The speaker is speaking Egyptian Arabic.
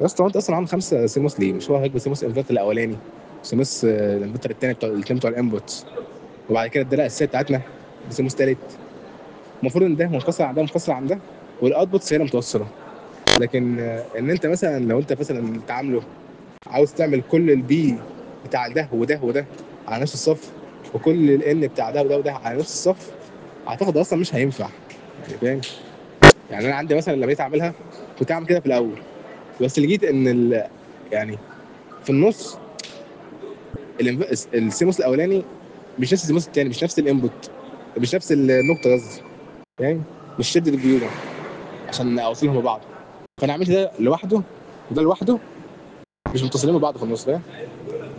يا اسطى هو انت اصلا عامل خمسه سيموس ليه؟ مش هو هيك سيموس انفرتر الاولاني سيموس آه، الانفرتر الثاني بتوع الاثنين بتوع الانبوتس وبعد كده الدرع الاساسيه بتاعتنا بسيموس ثالث المفروض ان ده منفصل عن ده منفصل عن ده والاوتبوتس هي اللي متوصله لكن آه، ان انت مثلا لو انت مثلا تعامله عاوز تعمل كل البي بتاع ده وده وده على نفس الصف وكل الان بتاع ده وده وده على نفس الصف اعتقد اصلا مش هينفع يعني فاهم يعني انا عندي مثلا لما جيت اعملها كنت اعمل كده في الاول بس لقيت ان ال يعني في النص الانف- السيموس الاولاني مش نفس السيموس الثاني مش نفس الانبوت مش نفس النقطه قصدي فاهم مش شده الجيوده عشان اوصلهم ببعض فانا عملت ده لوحده وده لوحده مش متصلين ببعض في النص فاهم